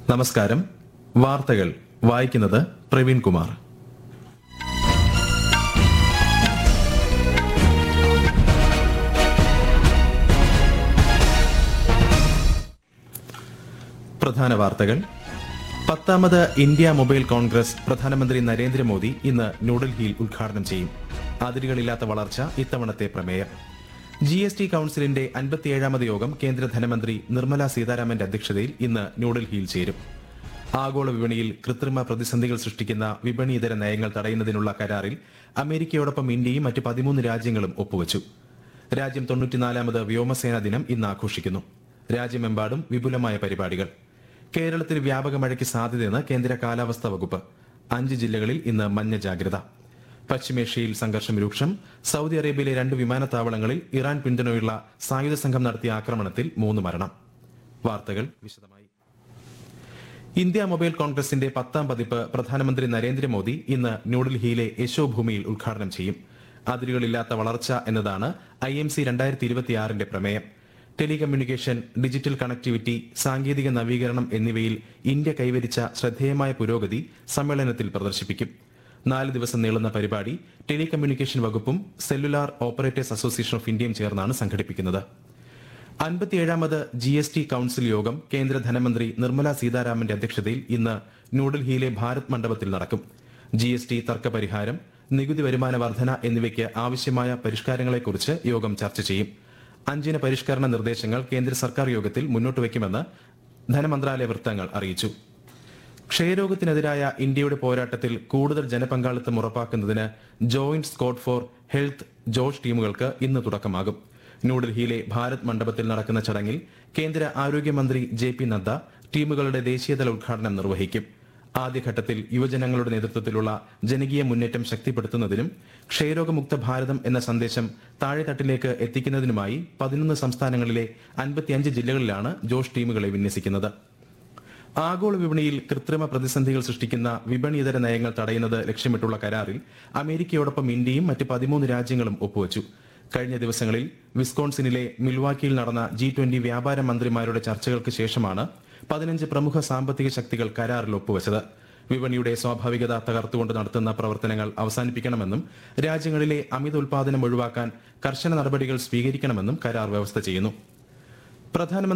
നമസ്കാരം വാർത്തകൾ വായിക്കുന്നത് പ്രവീൺ കുമാർ പ്രധാന വാർത്തകൾ പത്താമത് ഇന്ത്യ മൊബൈൽ കോൺഗ്രസ് പ്രധാനമന്ത്രി നരേന്ദ്രമോദി ഇന്ന് ന്യൂഡൽഹിയിൽ ഉദ്ഘാടനം ചെയ്യും അതിരുകളില്ലാത്ത വളർച്ച ഇത്തവണത്തെ പ്രമേയം ജി എസ് ടി കൌൺസിലിന്റെ അൻപത്തിയേഴാമത് യോഗം കേന്ദ്ര ധനമന്ത്രി നിർമ്മല സീതാരാമന്റെ അധ്യക്ഷതയിൽ ഇന്ന് ന്യൂഡൽഹിയിൽ ചേരും ആഗോള വിപണിയിൽ കൃത്രിമ പ്രതിസന്ധികൾ സൃഷ്ടിക്കുന്ന വിപണി ഇതര നയങ്ങൾ തടയുന്നതിനുള്ള കരാറിൽ അമേരിക്കയോടൊപ്പം ഇന്ത്യയും മറ്റ് പതിമൂന്ന് രാജ്യങ്ങളും ഒപ്പുവച്ചു രാജ്യം തൊണ്ണൂറ്റിനാലാമത് വ്യോമസേനാ ദിനം ഇന്ന് ആഘോഷിക്കുന്നു രാജ്യമെമ്പാടും വിപുലമായ പരിപാടികൾ കേരളത്തിൽ വ്യാപക മഴയ്ക്ക് സാധ്യതയെന്ന് കേന്ദ്ര കാലാവസ്ഥാ വകുപ്പ് അഞ്ച് ജില്ലകളിൽ ഇന്ന് മഞ്ഞ ജാഗ്രത പശ്ചിമേഷ്യയിൽ സംഘർഷം രൂക്ഷം സൗദി അറേബ്യയിലെ രണ്ട് വിമാനത്താവളങ്ങളിൽ ഇറാൻ പിന്തുണയുള്ള സായുധ സംഘം നടത്തിയ ആക്രമണത്തിൽ മൂന്ന് മരണം വാർത്തകൾ വിശദമായി ഇന്ത്യ മൊബൈൽ കോൺഗ്രസിന്റെ പത്താം പതിപ്പ് പ്രധാനമന്ത്രി നരേന്ദ്രമോദി ഇന്ന് ന്യൂഡൽഹിയിലെ യശോഭൂമിയിൽ ഉദ്ഘാടനം ചെയ്യും അതിരുകളില്ലാത്ത വളർച്ച എന്നതാണ് ഐ എം സി രണ്ടായിരത്തി ഇരുപത്തിയാറിന്റെ പ്രമേയം ടെലികമ്മ്യൂണിക്കേഷൻ ഡിജിറ്റൽ കണക്ടിവിറ്റി സാങ്കേതിക നവീകരണം എന്നിവയിൽ ഇന്ത്യ കൈവരിച്ച ശ്രദ്ധേയമായ പുരോഗതി സമ്മേളനത്തിൽ പ്രദർശിപ്പിക്കും നാല് ദിവസം നീളുന്ന പരിപാടി ടെലികമ്മ്യൂണിക്കേഷൻ വകുപ്പും സെല്ലുലാർ ഓപ്പറേറ്റേഴ്സ് അസോസിയേഷൻ ഓഫ് ഇന്ത്യയും ചേർന്നാണ് സംഘടിപ്പിക്കുന്നത് അൻപത്തിയേഴാമത് ജി എസ് ടി കൌൺസിൽ യോഗം കേന്ദ്ര ധനമന്ത്രി നിർമ്മല സീതാരാമന്റെ അധ്യക്ഷതയിൽ ഇന്ന് ന്യൂഡൽഹിയിലെ ഭാരത് മണ്ഡപത്തിൽ നടക്കും ജി എസ് ടി തർക്ക പരിഹാരം നികുതി വരുമാന വർധന എന്നിവയ്ക്ക് ആവശ്യമായ പരിഷ്കാരങ്ങളെക്കുറിച്ച് യോഗം ചർച്ച ചെയ്യും അഞ്ചിന പരിഷ്കരണ നിർദ്ദേശങ്ങൾ കേന്ദ്ര സർക്കാർ യോഗത്തിൽ മുന്നോട്ട് വയ്ക്കുമെന്ന് ധനമന്ത്രാലയ വൃത്തങ്ങൾ അറിയിച്ചു ക്ഷയരോഗത്തിനെതിരായ ഇന്ത്യയുടെ പോരാട്ടത്തിൽ കൂടുതൽ ജനപങ്കാളിത്തം ഉറപ്പാക്കുന്നതിന് joint squad for health Josh ടീമുകൾക്ക് ഇന്ന് തുടക്കമാകും ന്യൂഡൽഹിയിലെ ഭാരത് മണ്ഡപത്തിൽ നടക്കുന്ന ചടങ്ങിൽ കേന്ദ്ര ആരോഗ്യമന്ത്രി ജെ പി നദ്ദ ടീമുകളുടെ ദേശീയതല ഉദ്ഘാടനം നിർവഹിക്കും ആദ്യഘട്ടത്തിൽ യുവജനങ്ങളുടെ നേതൃത്വത്തിലുള്ള ജനകീയ മുന്നേറ്റം ശക്തിപ്പെടുത്തുന്നതിനും ക്ഷയരോഗമുക്ത ഭാരതം എന്ന സന്ദേശം താഴെത്തട്ടിലേക്ക് എത്തിക്കുന്നതിനുമായി പതിനൊന്ന് സംസ്ഥാനങ്ങളിലെ അൻപത്തിയഞ്ച് ജില്ലകളിലാണ് ജോഷ് ടീമുകളെ വിന്യസിക്കുന്നത് ആഗോള വിപണിയിൽ കൃത്രിമ പ്രതിസന്ധികൾ സൃഷ്ടിക്കുന്ന വിപണിയിതര നയങ്ങൾ തടയുന്നത് ലക്ഷ്യമിട്ടുള്ള കരാറിൽ അമേരിക്കയോടൊപ്പം ഇന്ത്യയും മറ്റ് പതിമൂന്ന് രാജ്യങ്ങളും ഒപ്പുവച്ചു കഴിഞ്ഞ ദിവസങ്ങളിൽ വിസ്കോൺസിനിലെ മിൽവാക്കിയിൽ നടന്ന ജി ട്വന്റി വ്യാപാര മന്ത്രിമാരുടെ ചർച്ചകൾക്ക് ശേഷമാണ് പതിനഞ്ച് പ്രമുഖ സാമ്പത്തിക ശക്തികൾ കരാറിൽ ഒപ്പുവച്ചത് വിപണിയുടെ സ്വാഭാവികത തകർത്തുകൊണ്ട് നടത്തുന്ന പ്രവർത്തനങ്ങൾ അവസാനിപ്പിക്കണമെന്നും രാജ്യങ്ങളിലെ അമിത ഉൽപാദനം ഒഴിവാക്കാൻ കർശന നടപടികൾ സ്വീകരിക്കണമെന്നും കരാർ വ്യവസ്ഥ ചെയ്യുന്നു പ്രധാനമന്ത്രി